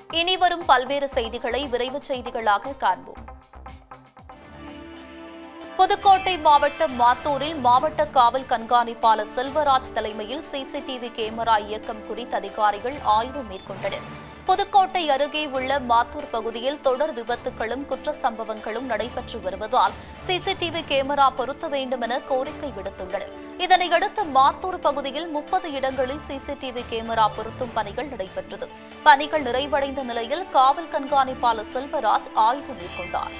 இனி வரும் பல்வேறு செய்திகளை விரைவுச் செய்திகளாக காண்போம் புதுக்கோட்டை மாவட்டம் மாத்தூரில் மாவட்ட காவல் கண்காணிப்பாளர் செல்வராஜ் தலைமையில் சிசிடிவி கேமரா இயக்கம் குறித்த அதிகாரிகள் ஆய்வு மேற்கொண்டனர் புதுக்கோட்டை அருகே உள்ள மாத்தூர் பகுதியில் தொடர் விபத்துகளும் குற்ற சம்பவங்களும் நடைபெற்று வருவதால் சிசிடிவி கேமரா பொருத்த வேண்டும் என கோரிக்கை விடுத்துள்ளனர் இதனையடுத்து மாத்தூர் பகுதியில் முப்பது இடங்களில் சிசிடிவி கேமரா பொருத்தும் பணிகள் நடைபெற்றது பணிகள் நிறைவடைந்த நிலையில் காவல் கண்காணிப்பாளர் செல்வராஜ் ஆய்வு மேற்கொண்டார்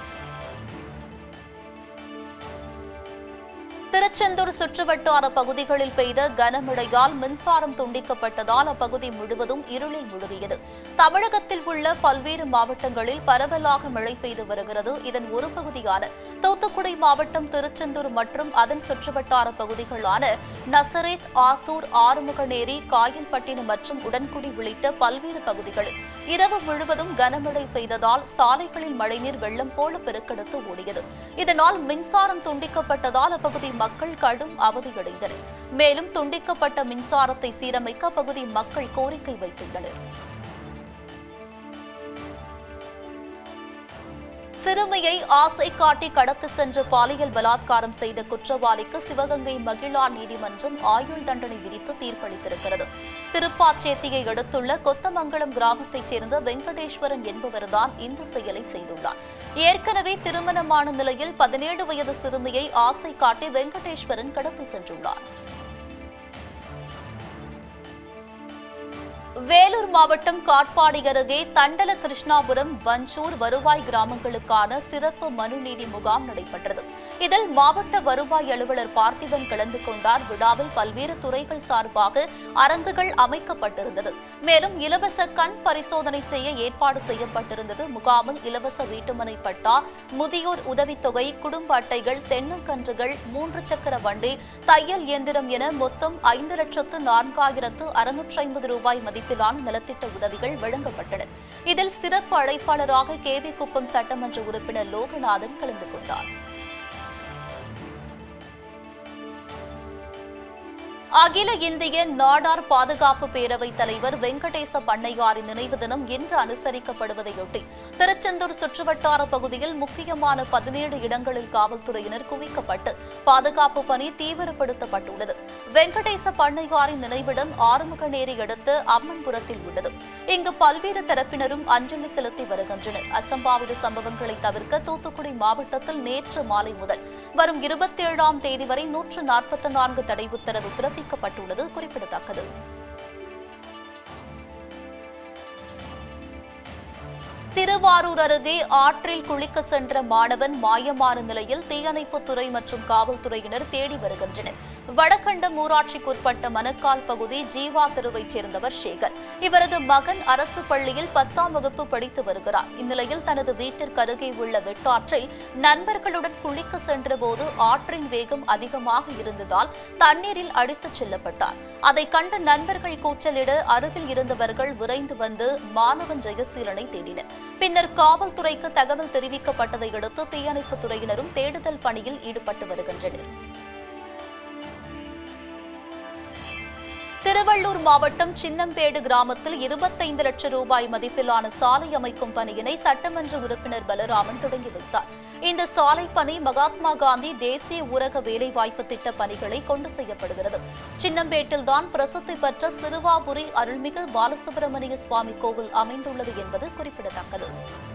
திருச்செந்தூர் சுற்றுவட்டார பகுதிகளில் பெய்த கனமழையால் மின்சாரம் துண்டிக்கப்பட்டதால் அப்பகுதி முழுவதும் இருளில் முழுகியது தமிழகத்தில் உள்ள பல்வேறு மாவட்டங்களில் பரவலாக மழை பெய்து வருகிறது இதன் ஒரு பகுதியான தூத்துக்குடி மாவட்டம் திருச்செந்தூர் மற்றும் அதன் சுற்றுவட்டார பகுதிகளான நசரேத் ஆத்தூர் ஆறுமுகநேரி காயல்பட்டினம் மற்றும் உடன்குடி உள்ளிட்ட பல்வேறு பகுதிகளில் இரவு முழுவதும் கனமழை பெய்ததால் சாலைகளில் மழைநீர் வெள்ளம் போல பெருக்கெடுத்து ஓடியது இதனால் மின்சாரம் துண்டிக்கப்பட்டதால் அப்பகுதி மக்கள் கடும் அவதியடைந்தனர் மேலும் துண்டிக்கப்பட்ட மின்சாரத்தை சீரமைக்க அப்பகுதி மக்கள் கோரிக்கை வைத்துள்ளனர் சிறுமியை ஆசை காட்டி கடத்தி சென்று பாலியல் பலாத்காரம் செய்த குற்றவாளிக்கு சிவகங்கை மகிழா நீதிமன்றம் ஆயுள் தண்டனை விதித்து தீர்ப்பளித்திருக்கிறது திருப்பாச்சேத்தியை அடுத்துள்ள கொத்தமங்கலம் கிராமத்தைச் சேர்ந்த வெங்கடேஸ்வரன் என்பவர்தான் இந்த செயலை செய்துள்ளார் ஏற்கனவே திருமணமான நிலையில் பதினேழு வயது சிறுமியை ஆசை காட்டி வெங்கடேஸ்வரன் கடத்தி சென்றுள்ளார் வேலூர் மாவட்டம் காட்பாடி அருகே தண்டல கிருஷ்ணாபுரம் வஞ்சூர் வருவாய் கிராமங்களுக்கான சிறப்பு மனு நீதி முகாம் நடைபெற்றது இதில் மாவட்ட வருவாய் அலுவலர் பார்த்திபன் கலந்து கொண்டார் விழாவில் பல்வேறு துறைகள் சார்பாக அரங்குகள் அமைக்கப்பட்டிருந்தது மேலும் இலவச கண் பரிசோதனை செய்ய ஏற்பாடு செய்யப்பட்டிருந்தது முகாமில் இலவச வீட்டுமனை பட்டா முதியோர் உதவித்தொகை குடும்ப அட்டைகள் தென்னங்கன்றுகள் மூன்று சக்கர வண்டி தையல் இயந்திரம் என மொத்தம் ஐந்து லட்சத்து நான்காயிரத்து அறுநூற்றி ஐம்பது ரூபாய் மதிப்பிலான நலத்திட்ட உதவிகள் வழங்கப்பட்டன இதில் சிறப்பு அழைப்பாளராக கே வி குப்பம் சட்டமன்ற உறுப்பினர் லோகநாதன் கலந்து கொண்டார் அகில இந்திய நாடார் பாதுகாப்பு பேரவைத் தலைவர் வெங்கடேச பண்ணையாரின் நினைவு தினம் இன்று அனுசரிக்கப்படுவதையொட்டி திருச்செந்தூர் சுற்றுவட்டார பகுதியில் முக்கியமான பதினேழு இடங்களில் காவல்துறையினர் குவிக்கப்பட்டு பாதுகாப்பு பணி தீவிரப்படுத்தப்பட்டுள்ளது வெங்கடேச பண்ணையாரின் நினைவிடம் ஆறுமுகநேரி அடுத்த அம்மன்புரத்தில் உள்ளது இங்கு பல்வேறு தரப்பினரும் அஞ்சலி செலுத்தி வருகின்றனர் அசம்பாவித சம்பவங்களை தவிர்க்க தூத்துக்குடி மாவட்டத்தில் நேற்று மாலை முதல் வரும் இருபத்தேழாம் தேதி வரை நூற்று நாற்பத்தி நான்கு தடை உத்தரவு பிறப்பிக்கப்பட்டுள்ளது குறிப்பிடத்தக்கது திருவாரூர் அருகே ஆற்றில் குளிக்க சென்ற மாணவன் மாயமான நிலையில் தீயணைப்புத்துறை மற்றும் காவல்துறையினர் தேடி வருகின்றனர் வடகண்டம் ஊராட்சிக்குட்பட்ட மணக்கால் பகுதி ஜீவா தெருவைச் சேர்ந்தவர் சேகர் இவரது மகன் அரசு பள்ளியில் பத்தாம் வகுப்பு படித்து வருகிறார் இந்நிலையில் தனது வீட்டிற்கு அருகே உள்ள வெட்டாற்றில் நண்பர்களுடன் குளிக்க சென்றபோது ஆற்றின் வேகம் அதிகமாக இருந்ததால் தண்ணீரில் அடித்துச் செல்லப்பட்டார் அதை கண்ட நண்பர்கள் கூச்சலிட அருகில் இருந்தவர்கள் விரைந்து வந்து மாணவன் ஜெயசீலனை தேடினர் பின்னர் காவல்துறைக்கு தகவல் தெரிவிக்கப்பட்டதை அடுத்து தீயணைப்புத் துறையினரும் தேடுதல் பணியில் ஈடுபட்டு வருகின்றனர் திருவள்ளூர் மாவட்டம் சின்னம்பேடு கிராமத்தில் இருபத்தைந்து லட்சம் ரூபாய் மதிப்பிலான சாலை அமைக்கும் பணியினை சட்டமன்ற உறுப்பினர் பலராமன் தொடங்கி வைத்தார் இந்த சாலை பணி மகாத்மா காந்தி தேசிய ஊரக வேலைவாய்ப்பு திட்ட பணிகளை கொண்டு செய்யப்படுகிறது சின்னம்பேட்டில்தான் பிரசித்தி பெற்ற சிறுவாபுரி அருள்மிகு பாலசுப்பிரமணிய சுவாமி கோவில் அமைந்துள்ளது என்பது குறிப்பிடத்தக்கது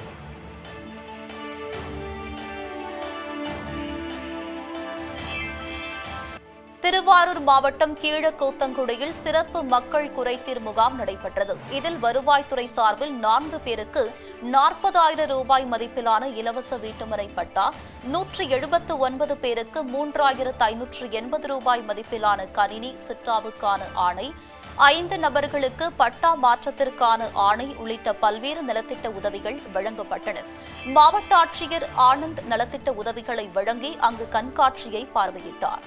திருவாரூர் மாவட்டம் கீழக்கூத்தங்குடியில் சிறப்பு மக்கள் குறைதீர் முகாம் நடைபெற்றது இதில் வருவாய்த்துறை சார்பில் நான்கு பேருக்கு நாற்பதாயிரம் ரூபாய் மதிப்பிலான இலவச வீட்டுமனை பட்டா நூற்று எழுபத்து ஒன்பது பேருக்கு மூன்றாயிரத்து ஐநூற்று எண்பது ரூபாய் மதிப்பிலான கணினி சிட்டாவுக்கான ஆணை ஐந்து நபர்களுக்கு பட்டா மாற்றத்திற்கான ஆணை உள்ளிட்ட பல்வேறு நலத்திட்ட உதவிகள் வழங்கப்பட்டன மாவட்ட ஆட்சியர் ஆனந்த் நலத்திட்ட உதவிகளை வழங்கி அங்கு கண்காட்சியை பார்வையிட்டார்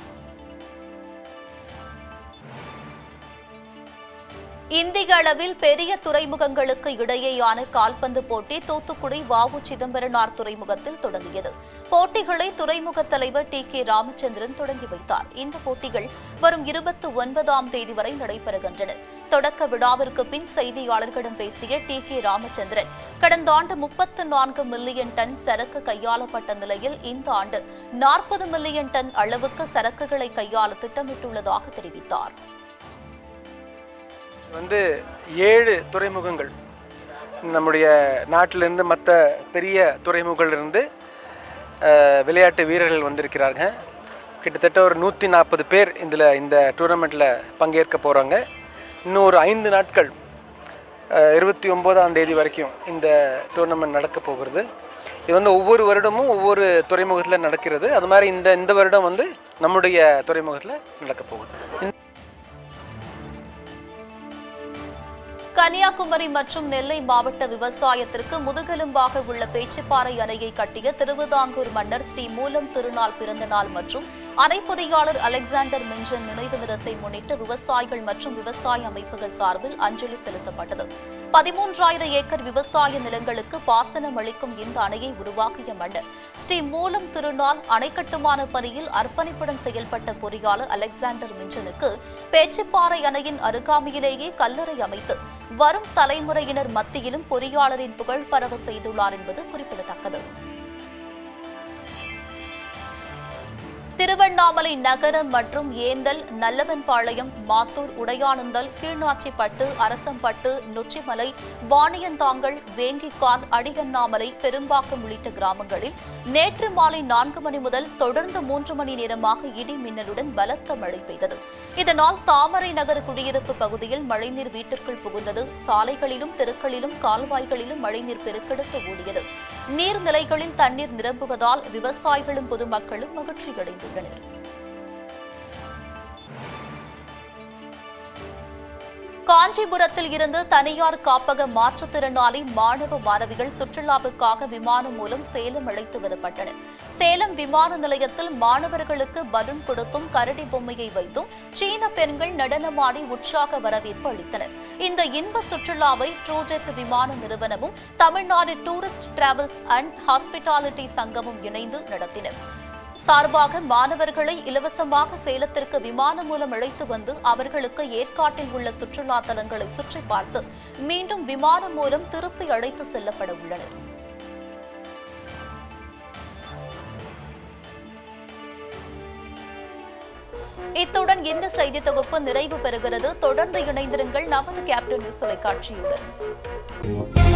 இந்திய அளவில் பெரிய துறைமுகங்களுக்கு இடையேயான கால்பந்து போட்டி தூத்துக்குடி வாவு சிதம்பரனார் துறைமுகத்தில் தொடங்கியது போட்டிகளை துறைமுக தலைவர் டி கே ராமச்சந்திரன் தொடங்கி வைத்தார் இந்த போட்டிகள் வரும் இருபத்தி ஒன்பதாம் தேதி வரை நடைபெறுகின்றன தொடக்க விழாவிற்கு பின் செய்தியாளர்களிடம் பேசிய டி கே ராமச்சந்திரன் கடந்த ஆண்டு முப்பத்து நான்கு மில்லியன் டன் சரக்கு கையாளப்பட்ட நிலையில் இந்த ஆண்டு நாற்பது மில்லியன் டன் அளவுக்கு சரக்குகளை கையாள திட்டமிட்டுள்ளதாக தெரிவித்தார் வந்து ஏழு துறைமுகங்கள் நம்முடைய நாட்டிலிருந்து மற்ற பெரிய துறைமுகங்களிலிருந்து அஹ், விளையாட்டு வீரர்கள் வந்திருக்கிறாங்க கிட்டத்தட்ட ஒரு நூற்றி நாற்பது பேர் இதில் இந்த டூர்னமெண்ட்டில் பங்கேற்க போகிறாங்க இன்னும் ஒரு ஐந்து நாட்கள் இருபத்தி ஒம்போதாம் தேதி வரைக்கும் இந்த டூர்னமெண்ட் நடக்க போகிறது இது வந்து ஒவ்வொரு வருடமும் ஒவ்வொரு துறைமுகத்தில் நடக்கிறது அது மாதிரி இந்த இந்த வருடம் வந்து நம்முடைய துறைமுகத்தில் நடக்க போகுது இந்த கன்னியாகுமரி மற்றும் நெல்லை மாவட்ட விவசாயத்திற்கு முதுகெலும்பாக உள்ள பேச்சுப்பாறை அணையை கட்டிய திருவிதாங்கூர் மன்னர் ஸ்ரீ மூலம் திருநாள் பிறந்த நாள் மற்றும் அணை பொறியாளர் அலெக்சாண்டர் மிஞ்சன் நினைவு தினத்தை முன்னிட்டு விவசாயிகள் மற்றும் விவசாய அமைப்புகள் சார்பில் அஞ்சலி செலுத்தப்பட்டது பதிமூன்றாயிரம் ஏக்கர் விவசாய நிலங்களுக்கு பாசனம் அளிக்கும் இந்த அணையை உருவாக்கிய மன்னர் ஸ்ரீ மூலம் திருநாள் அணை கட்டுமான பணியில் அர்ப்பணிப்புடன் செயல்பட்ட பொறியாளர் அலெக்சாண்டர் மிஞ்சனுக்கு பேச்சுப்பாறை அணையின் அருகாமையிலேயே கல்லறை அமைத்து வரும் தலைமுறையினர் மத்தியிலும் பொறியாளரின் புகழ் பரவ செய்துள்ளார் என்பது குறிப்பிடத்தக்கது திருவண்ணாமலை நகரம் மற்றும் ஏந்தல் நல்லவன்பாளையம் மாத்தூர் உடையானந்தல் கீழ்நாச்சிப்பட்டு அரசம்பட்டு நொச்சிமலை வாணியந்தாங்கல் வேங்கிக்கான் அடிகண்ணாமலை பெரும்பாக்கம் உள்ளிட்ட கிராமங்களில் நேற்று மாலை நான்கு மணி முதல் தொடர்ந்து மூன்று மணி நேரமாக இடி மின்னலுடன் பலத்த மழை பெய்தது இதனால் தாமரை நகர் குடியிருப்பு பகுதியில் மழைநீர் வீட்டிற்குள் புகுந்தது சாலைகளிலும் தெருக்களிலும் கால்வாய்களிலும் மழைநீர் பெருக்கெடுத்து ஓடியது நீர்நிலைகளில் தண்ணீர் நிரம்புவதால் விவசாயிகளும் பொதுமக்களும் மகிழ்ச்சியடைந்துள்ளனர் காஞ்சிபுரத்தில் இருந்து தனியார் காப்பக மாற்றுத்திறனாளி மாணவ மாணவிகள் சுற்றுலாவுக்காக விமானம் மூலம் சேலம் அழைத்து வரப்பட்டனர் சேலம் விமான நிலையத்தில் மாணவர்களுக்கு பலூன் கொடுத்தும் கரடி பொம்மையை வைத்தும் சீன பெண்கள் நடனமாடி உற்சாக வரவேற்பு அளித்தனர் இந்த இன்ப சுற்றுலாவை ட்ரூஜெட் விமான நிறுவனமும் Tamil Nadu tourist travels and hospitality சங்கமும் இணைந்து நடத்தினர் சார்பாக மாணவர்களை இலவசமாக சேலத்திற்கு விமானம் மூலம் அழைத்து வந்து அவர்களுக்கு ஏற்காட்டில் உள்ள சுற்றுலா தலங்களை சுற்றி பார்த்து மீண்டும் விமானம் மூலம் திருப்பி அழைத்து செல்லப்பட உள்ளனர் இத்துடன் இந்த செய்தி தொகுப்பு நிறைவு பெறுகிறது தொடர்ந்து இணைந்திருங்கள் நமது கேப்டன் நியூஸ் தொலைக்காட்சியுடன்